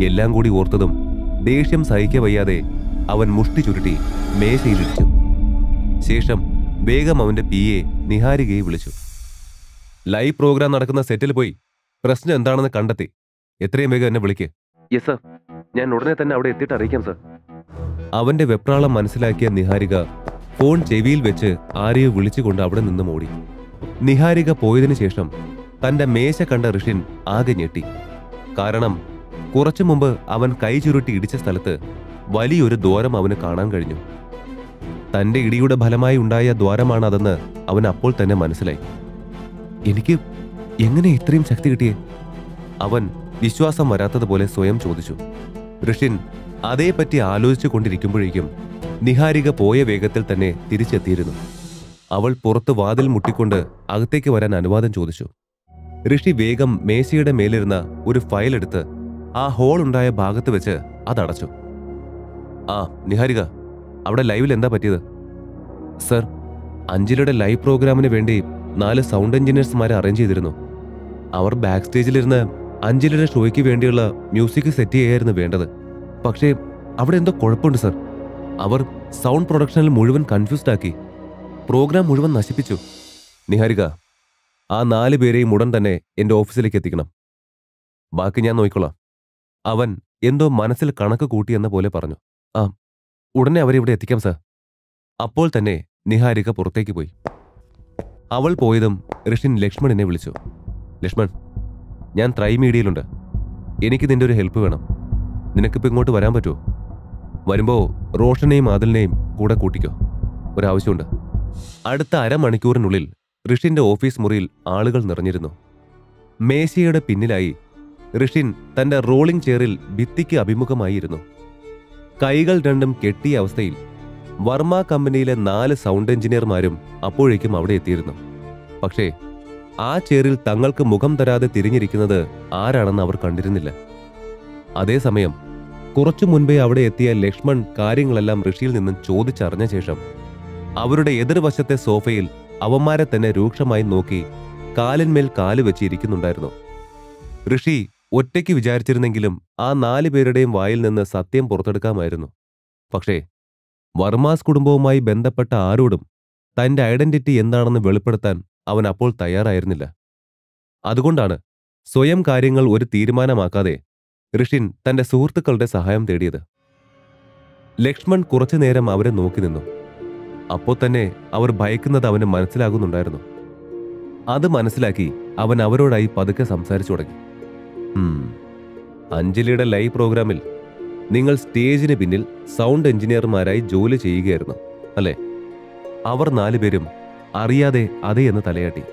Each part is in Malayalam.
എല്ലാം കൂടി ഓർത്തതും ദേഷ്യം സഹിക്ക വയ്യാതെ അവൻ മുഷ്ടി ചുരുട്ടി മേശയിലിടിച്ചു ശേഷം വേഗം അവന്റെ പി എ നിഹാരികയെ വിളിച്ചു ലൈവ് പ്രോഗ്രാം നടക്കുന്ന സെറ്റിൽ പോയി പ്രശ്നം എന്താണെന്ന് കണ്ടെത്തി എത്രയും വേഗം എന്നെ വിളിക്ക് യെസ് സർ ഞാൻ ഉടനെ തന്നെ അവിടെ എത്തിയിട്ട് അറിയിക്കാം സർ അവന്റെ വെപ്രാളം മനസ്സിലാക്കിയ നിഹാരിക ഫോൺ ചെവിയിൽ വെച്ച് ആരെയോ വിളിച്ചുകൊണ്ട് അവിടെ നിന്നും ഓടി നിഹാരിക പോയതിനു ശേഷം തന്റെ മേശ കണ്ട ഋഷിൻ ആകെ ഞെട്ടി കാരണം കുറച്ചു മുമ്പ് അവൻ കൈ ചുരുട്ടി ഇടിച്ച സ്ഥലത്ത് വലിയൊരു ദ്വാരം അവന് കാണാൻ കഴിഞ്ഞു തന്റെ ഇടിയുടെ ഫലമായി ഉണ്ടായ ദ്വാരമാണ് അതെന്ന് അവൻ അപ്പോൾ തന്നെ മനസ്സിലായി എനിക്ക് എങ്ങനെ ഇത്രയും ശക്തി കിട്ടിയേ അവൻ വിശ്വാസം വരാത്തതുപോലെ സ്വയം ചോദിച്ചു ഋഷിൻ അതേപ്പറ്റി ആലോചിച്ചു കൊണ്ടിരിക്കുമ്പോഴേക്കും നിഹാരിക പോയ വേഗത്തിൽ തന്നെ തിരിച്ചെത്തിയിരുന്നു അവൾ പുറത്ത് വാതിൽ മുട്ടിക്കൊണ്ട് അകത്തേക്ക് വരാൻ അനുവാദം ചോദിച്ചു ഋഷി വേഗം മേശയുടെ മേലിരുന്ന ഒരു ഫയൽ എടുത്ത് ആ ഹോൾ ഉണ്ടായ ഭാഗത്ത് വെച്ച് അതടച്ചു ആ നിഹാരിക അവിടെ ലൈവിൽ എന്താ പറ്റിയത് സർ അഞ്ജലിയുടെ ലൈവ് പ്രോഗ്രാമിന് വേണ്ടി നാല് സൗണ്ട് എഞ്ചിനീയേഴ്സ്മാരെ അറേഞ്ച് ചെയ്തിരുന്നു അവർ ബാക്ക് സ്റ്റേജിലിരുന്ന് അഞ്ജലിയുടെ ഷോയ്ക്ക് വേണ്ടിയുള്ള മ്യൂസിക് സെറ്റ് ചെയ്യായിരുന്നു വേണ്ടത് പക്ഷേ അവിടെ എന്തോ കുഴപ്പമുണ്ട് സർ അവർ സൗണ്ട് പ്രൊഡക്ഷനിൽ മുഴുവൻ കൺഫ്യൂസ്ഡ് ആക്കി പ്രോഗ്രാം മുഴുവൻ നശിപ്പിച്ചു നിഹാരിക ആ നാല് പേരെയും ഉടൻ തന്നെ എന്റെ ഓഫീസിലേക്ക് എത്തിക്കണം ബാക്കി ഞാൻ നോക്കിക്കൊള്ളാം അവൻ എന്തോ മനസ്സിൽ കണക്ക് കൂട്ടിയെന്ന പോലെ പറഞ്ഞു ആ ഉടനെ അവരെ ഇവിടെ എത്തിക്കാം സർ അപ്പോൾ തന്നെ നിഹാരിക പുറത്തേക്ക് പോയി അവൾ പോയതും ഋഷിൻ ലക്ഷ്മണിനെ വിളിച്ചു ലക്ഷ്മൺ ഞാൻ ത്രൈ മീഡിയയിലുണ്ട് എനിക്ക് നിന്റെ ഒരു ഹെൽപ്പ് വേണം നിനക്കിപ്പോൾ ഇങ്ങോട്ട് വരാൻ പറ്റുമോ വരുമ്പോൾ റോഷനെയും ആദിലിനെയും കൂടെ കൂട്ടിക്കോ ഒരാവശ്യമുണ്ട് അടുത്ത അരമണിക്കൂറിനുള്ളിൽ ഋഷിന്റെ ഓഫീസ് മുറിയിൽ ആളുകൾ നിറഞ്ഞിരുന്നു മേശയുടെ പിന്നിലായി ഋഷിൻ തന്റെ റോളിംഗ് ചെയറിൽ ഭിത്തിക്ക് അഭിമുഖമായിരുന്നു കൈകൾ രണ്ടും കെട്ടിയ അവസ്ഥയിൽ വർമ്മ കമ്പനിയിലെ നാല് സൗണ്ട് എഞ്ചിനീയർമാരും അപ്പോഴേക്കും അവിടെ എത്തിയിരുന്നു പക്ഷേ ആ ചെയറിൽ തങ്ങൾക്ക് മുഖം തരാതെ തിരിഞ്ഞിരിക്കുന്നത് ആരാണെന്ന് അവർ കണ്ടിരുന്നില്ല അതേസമയം കുറച്ചു മുൻപേ അവിടെ എത്തിയ ലക്ഷ്മൺ കാര്യങ്ങളെല്ലാം ഋഷിയിൽ നിന്നും ചോദിച്ചറിഞ്ഞ ശേഷം അവരുടെ എതിർവശത്തെ സോഫയിൽ അവന്മാരെ തന്നെ രൂക്ഷമായി നോക്കി കാലിന്മേൽ കാല് വെച്ച് ഇരിക്കുന്നുണ്ടായിരുന്നു ഋഷി ഒറ്റയ്ക്ക് വിചാരിച്ചിരുന്നെങ്കിലും ആ നാല് പേരുടെയും വായിൽ നിന്ന് സത്യം പുറത്തെടുക്കാമായിരുന്നു പക്ഷേ വർമാസ് കുടുംബവുമായി ബന്ധപ്പെട്ട ആരോടും തന്റെ ഐഡന്റിറ്റി എന്താണെന്ന് വെളിപ്പെടുത്താൻ അവൻ അപ്പോൾ തയ്യാറായിരുന്നില്ല അതുകൊണ്ടാണ് സ്വയം കാര്യങ്ങൾ ഒരു തീരുമാനമാക്കാതെ ഋഷിൻ തന്റെ സുഹൃത്തുക്കളുടെ സഹായം തേടിയത് ലക്ഷ്മൺ കുറച്ചുനേരം അവരെ നോക്കി നിന്നു അപ്പോൾ തന്നെ അവർ ഭയക്കുന്നത് അവന് മനസ്സിലാകുന്നുണ്ടായിരുന്നു അത് മനസ്സിലാക്കി അവൻ അവരോടായി പതുക്കെ സംസാരിച്ചു തുടങ്ങി "ഉം, അഞ്ജലിയുടെ ലൈവ് പ്രോഗ്രാമിൽ നിങ്ങൾ സ്റ്റേജിന് പിന്നിൽ സൗണ്ട് എഞ്ചിനീയർമാരായി ജോലി ചെയ്യുകയായിരുന്നു അല്ലേ അവർ നാലുപേരും അറിയാതെ അതെ എന്ന് തലയാട്ടി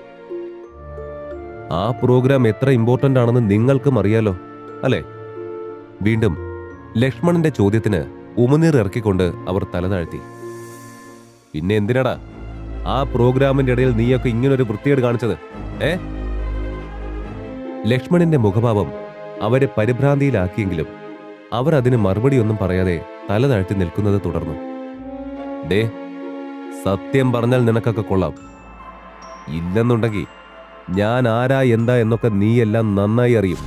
ആ പ്രോഗ്രാം എത്ര ഇമ്പോർട്ടന്റ് ആണെന്ന് നിങ്ങൾക്കും അറിയാലോ അല്ലേ വീണ്ടും ലക്ഷ്മണന്റെ ചോദ്യത്തിന് ഉമനീർ ഇറക്കിക്കൊണ്ട് അവർ തലതാഴ്ത്തി പിന്നെ എന്തിനടാ ആ പ്രോഗ്രാമിന്റെ ഇടയിൽ നീയൊക്കെ ഇങ്ങനൊരു വൃത്തികേട് കാണിച്ചത് ഏ ലക്ഷ്മണന്റെ മുഖഭാവം അവരെ പരിഭ്രാന്തിയിലാക്കിയെങ്കിലും അവർ അതിന് മറുപടിയൊന്നും പറയാതെ തല താഴ്ത്തി നിൽക്കുന്നത് തുടർന്നു ഡേ സത്യം പറഞ്ഞാൽ നിനക്കൊക്കെ കൊള്ളാം ഇല്ലെന്നുണ്ടെങ്കിൽ ഞാൻ ആരാ എന്താ എന്നൊക്കെ നീയെല്ലാം നന്നായി അറിയും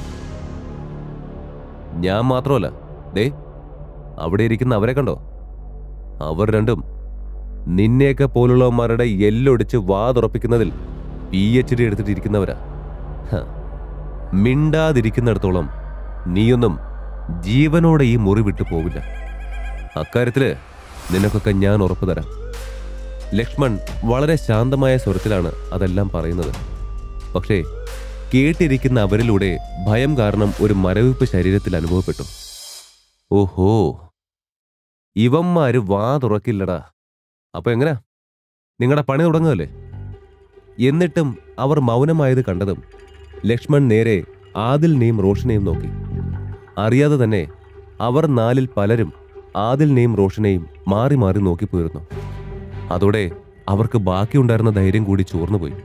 ഞാൻ മാത്രമല്ല ദേ അവിടെ ഇരിക്കുന്ന അവരെ കണ്ടോ അവർ രണ്ടും നിന്നെയൊക്കെ പോലുള്ളവന്മാരുടെ എല്ലൊടിച്ച് വാതുറപ്പിക്കുന്നതിൽ പി എച്ച് ഡി എടുത്തിട്ടിരിക്കുന്നവരാ ഹ. മിണ്ടാതിരിക്കുന്നിടത്തോളം നീയൊന്നും ജീവനോടെ ഈ മുറി വിട്ടു പോവില്ല അക്കാര്യത്തില് നിനക്കൊക്കെ ഞാൻ ഉറപ്പു തരാം ലക്ഷ്മൺ വളരെ ശാന്തമായ സ്വരത്തിലാണ് അതെല്ലാം പറയുന്നത് പക്ഷേ കേട്ടിരിക്കുന്ന അവരിലൂടെ ഭയം കാരണം ഒരു മരവിപ്പ് ശരീരത്തിൽ അനുഭവപ്പെട്ടു ഓഹോ ഇവന്മാര് വാ തുറക്കില്ലടാ അപ്പൊ എങ്ങനാ നിങ്ങളുടെ പണി തുടങ്ങുകയല്ലേ എന്നിട്ടും അവർ മൗനമായത് കണ്ടതും ലക്ഷ്മൺ നേരെ ആദിലിനെയും റോഷനെയും നോക്കി അറിയാതെ തന്നെ അവർ നാലിൽ പലരും ആദിലിനെയും റോഷനെയും മാറി മാറി നോക്കിപ്പോയിരുന്നു അതോടെ അവർക്ക് ബാക്കിയുണ്ടായിരുന്ന ധൈര്യം കൂടി ചോർന്നുപോയി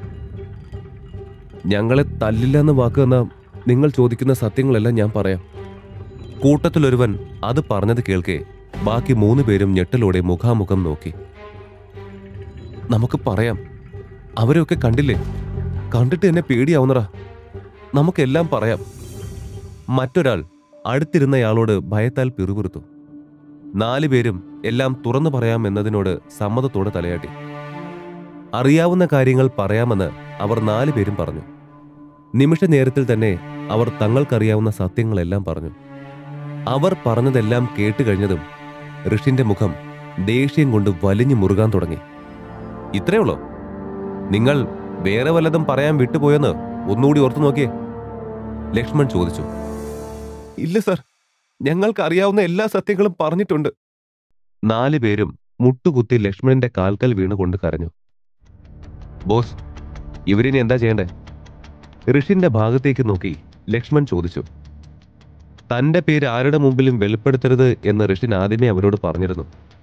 ഞങ്ങളെ തല്ലില്ലെന്ന് വാക്ക് തന്ന നിങ്ങൾ ചോദിക്കുന്ന സത്യങ്ങളെല്ലാം ഞാൻ പറയാം കൂട്ടത്തിലൊരുവൻ അത് പറഞ്ഞത് കേൾക്കെ ബാക്കി മൂന്ന് പേരും ഞെട്ടലോടെ മുഖാമുഖം നോക്കി നമുക്ക് പറയാം അവരെയൊക്കെ കണ്ടില്ലേ കണ്ടിട്ട് എന്നെ പേടിയാവുന്നടാ നമുക്കെല്ലാം പറയാം മറ്റൊരാൾ അടുത്തിരുന്നയാളോട് ഭയത്താൽ പിറുപിറുത്തു നാലുപേരും എല്ലാം തുറന്നു പറയാമെന്നതിനോട് സമ്മതത്തോടെ തലയാട്ടി അറിയാവുന്ന കാര്യങ്ങൾ പറയാമെന്ന് അവർ നാലുപേരും പറഞ്ഞു നിമിഷ നേരത്തിൽ തന്നെ അവർ തങ്ങൾക്കറിയാവുന്ന സത്യങ്ങളെല്ലാം പറഞ്ഞു അവർ പറഞ്ഞതെല്ലാം കേട്ടുകഴിഞ്ഞതും ഋഷിന്റെ മുഖം ദേഷ്യം കൊണ്ട് വലിഞ്ഞു മുറുകാൻ തുടങ്ങി ഇത്രയേ ഉള്ളോ നിങ്ങൾ വേറെ വല്ലതും പറയാൻ വിട്ടുപോയെന്ന് ഒന്നുകൂടി ഓർത്തു നോക്കിയേ ലക്ഷ്മൺ ചോദിച്ചു ഇല്ല സർ ഞങ്ങൾക്ക് അറിയാവുന്ന എല്ലാ സത്യങ്ങളും പറഞ്ഞിട്ടുണ്ട് നാല് പേരും മുട്ടുകുത്തി ലക്ഷ്മണന്റെ കാൽക്കൽ വീണുകൊണ്ട് കരഞ്ഞു ബോസ് ഇവരിനി എന്താ ചെയ്യണ്ടേ ഋഷിന്റെ ഭാഗത്തേക്ക് നോക്കി ലക്ഷ്മൺ ചോദിച്ചു തന്റെ പേര് ആരുടെ മുമ്പിലും വെളിപ്പെടുത്തരുത് എന്ന് ഋഷിൻ ആദ്യമേ അവരോട് പറഞ്ഞിരുന്നു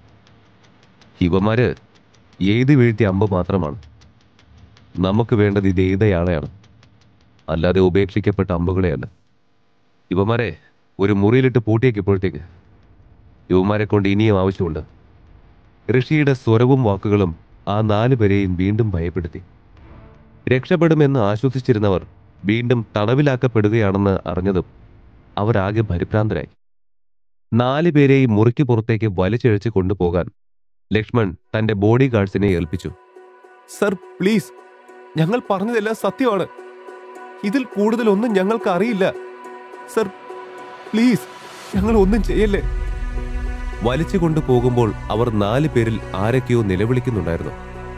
ഇവന്മാര് ഏത് വീഴ്ത്തിയ അമ്പ് മാത്രമാണ് നമുക്ക് വേണ്ടത് ഇത് എയ്തയാളെയാണ് അല്ലാതെ ഉപേക്ഷിക്കപ്പെട്ട അമ്പുകളെയല്ല ഇവന്മാരെ ഒരു മുറിയിലിട്ട് പൂട്ടിയേക്കിപ്പോഴത്തേക്ക് യുവമാരെ കൊണ്ട് ഇനിയും ആവശ്യമുണ്ട് ഋഷിയുടെ സ്വരവും വാക്കുകളും ആ നാലു പേരെയും വീണ്ടും ഭയപ്പെടുത്തി രക്ഷപ്പെടുമെന്ന് ആശ്വസിച്ചിരുന്നവർ വീണ്ടും തടവിലാക്കപ്പെടുകയാണെന്ന് അറിഞ്ഞതും അവരാകെ പരിഭ്രാന്തരായി നാലു പേരെയും മുറിക്ക് പുറത്തേക്ക് വലിച്ചിഴച്ച് കൊണ്ടുപോകാൻ ലക്ഷ്മൺ തന്റെ ബോഡി ഗാർഡ്സിനെ ഏൽപ്പിച്ചു സർ പ്ലീസ് ഞങ്ങൾ പറഞ്ഞതെല്ലാം സത്യമാണ് ഇതിൽ കൂടുതലൊന്നും ഞങ്ങൾക്ക് അറിയില്ല സർ പ്ലീസ് ഞങ്ങൾ ഒന്നും ചെയ്യല്ലേ വലിച്ചു കൊണ്ടുപോകുമ്പോൾ അവർ നാല് പേരിൽ ആരൊക്കെയോ നിലവിളിക്കുന്നുണ്ടായിരുന്നു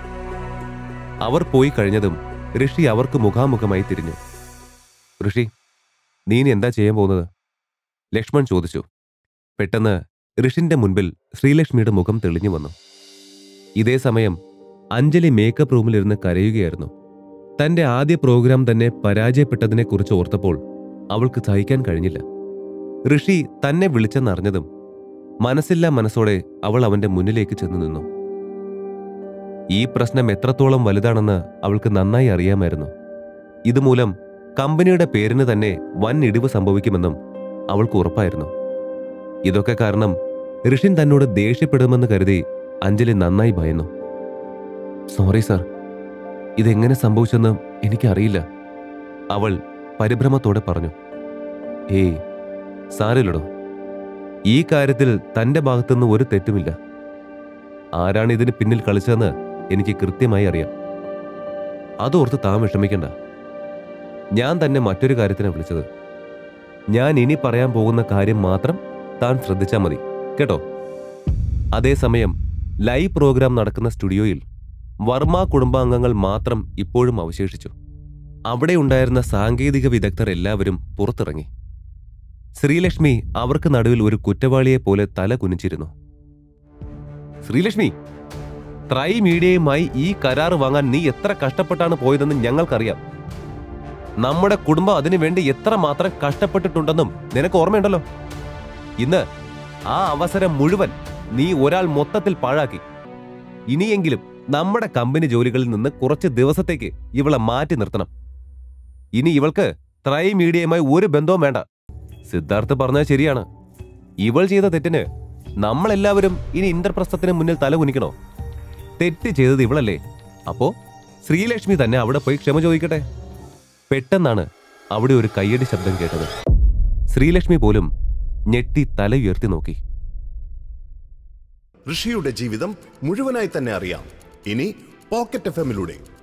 അവർ പോയി കഴിഞ്ഞതും ഋഷി അവർക്ക് മുഖാമുഖമായി തിരിഞ്ഞു ഋഷി നീ ഇനി എന്താ ചെയ്യാൻ പോകുന്നത് ലക്ഷ്മൺ ചോദിച്ചു പെട്ടെന്ന് ഋഷിന്റെ മുൻപിൽ ശ്രീലക്ഷ്മിയുടെ മുഖം തെളിഞ്ഞു വന്നു ഇതേ സമയം അഞ്ജലി മേക്കപ്പ് റൂമിലിരുന്ന് കരയുകയായിരുന്നു തന്റെ ആദ്യ പ്രോഗ്രാം തന്നെ പരാജയപ്പെട്ടതിനെക്കുറിച്ച് ഓർത്തപ്പോൾ അവൾക്ക് സഹിക്കാൻ കഴിഞ്ഞില്ല ഋഷി തന്നെ വിളിച്ചെന്നറിഞ്ഞതും മനസ്സില്ലാ മനസ്സോടെ അവൾ അവന്റെ മുന്നിലേക്ക് ചെന്നു നിന്നു ഈ പ്രശ്നം എത്രത്തോളം വലുതാണെന്ന് അവൾക്ക് നന്നായി അറിയാമായിരുന്നു ഇതുമൂലം കമ്പനിയുടെ പേരിന് തന്നെ വൻ ഇടിവ് സംഭവിക്കുമെന്നും അവൾക്ക് ഉറപ്പായിരുന്നു ഇതൊക്കെ കാരണം ഋഷിൻ തന്നോട് ദേഷ്യപ്പെടുമെന്ന് കരുതി അഞ്ജലി നന്നായി ഭയന്നു സോറി സർ ഇതെങ്ങനെ സംഭവിച്ചെന്ന് എനിക്കറിയില്ല അവൾ പരിഭ്രമത്തോടെ പറഞ്ഞു ഏയ് സാരില്ലടോ ഈ കാര്യത്തിൽ തന്റെ ഭാഗത്തുനിന്ന് ഒരു തെറ്റുമില്ല ആരാണ് ഇതിന് പിന്നിൽ കളിച്ചതെന്ന് എനിക്ക് കൃത്യമായി അറിയാം അതോർത്ത് താൻ വിഷമിക്കണ്ട ഞാൻ തന്നെ മറ്റൊരു കാര്യത്തിനാണ് വിളിച്ചത് ഞാൻ ഇനി പറയാൻ പോകുന്ന കാര്യം മാത്രം താൻ ശ്രദ്ധിച്ചാൽ മതി കേട്ടോ അതേസമയം ലൈവ് പ്രോഗ്രാം നടക്കുന്ന സ്റ്റുഡിയോയിൽ വർമ്മ കുടുംബാംഗങ്ങൾ മാത്രം ഇപ്പോഴും അവശേഷിച്ചു അവിടെ ഉണ്ടായിരുന്ന സാങ്കേതിക വിദഗ്ധർ എല്ലാവരും പുറത്തിറങ്ങി ശ്രീലക്ഷ്മി അവർക്ക് നടുവിൽ ഒരു കുറ്റവാളിയെ പോലെ തല കുനിച്ചിരുന്നു ശ്രീലക്ഷ്മി ട്രൈ മീഡിയയുമായി ഈ കരാർ വാങ്ങാൻ നീ എത്ര കഷ്ടപ്പെട്ടാണ് പോയതെന്ന് ഞങ്ങൾക്കറിയാം നമ്മുടെ കുടുംബം അതിനു വേണ്ടി എത്ര മാത്രം കഷ്ടപ്പെട്ടിട്ടുണ്ടെന്നും നിനക്ക് ഓർമ്മയുണ്ടല്ലോ ഇന്ന് ആ അവസരം മുഴുവൻ നീ ഒരാൾ മൊത്തത്തിൽ പാഴാക്കി ഇനിയെങ്കിലും നമ്മുടെ കമ്പനി ജോലികളിൽ നിന്ന് കുറച്ച് ദിവസത്തേക്ക് ഇവളെ മാറ്റി നിർത്തണം ഇനി ഇവൾക്ക് ട്രൈ മീഡിയയുമായി ഒരു ബന്ധവും വേണ്ട സിദ്ധാർത്ഥ് പറഞ്ഞത് ശരിയാണ് ഇവൾ ചെയ്ത തെറ്റിന് നമ്മളെല്ലാവരും ഇനി ഇന്ദ്രപ്രസ്ഥത്തിന് മുന്നിൽ തല കുനിക്കണോ തെറ്റ് ചെയ്തത് ഇവളല്ലേ അപ്പോ ശ്രീലക്ഷ്മി തന്നെ അവിടെ പോയി ക്ഷമ ചോദിക്കട്ടെ പെട്ടെന്നാണ് അവിടെ ഒരു കയ്യടി ശബ്ദം കേട്ടത് ശ്രീലക്ഷ്മി പോലും ഞെട്ടി തല ഉയർത്തി നോക്കി ഋഷിയുടെ ജീവിതം മുഴുവനായി തന്നെ അറിയാം ഇനി പോക്കറ്റ് എഫ് എമ്മിലൂടെ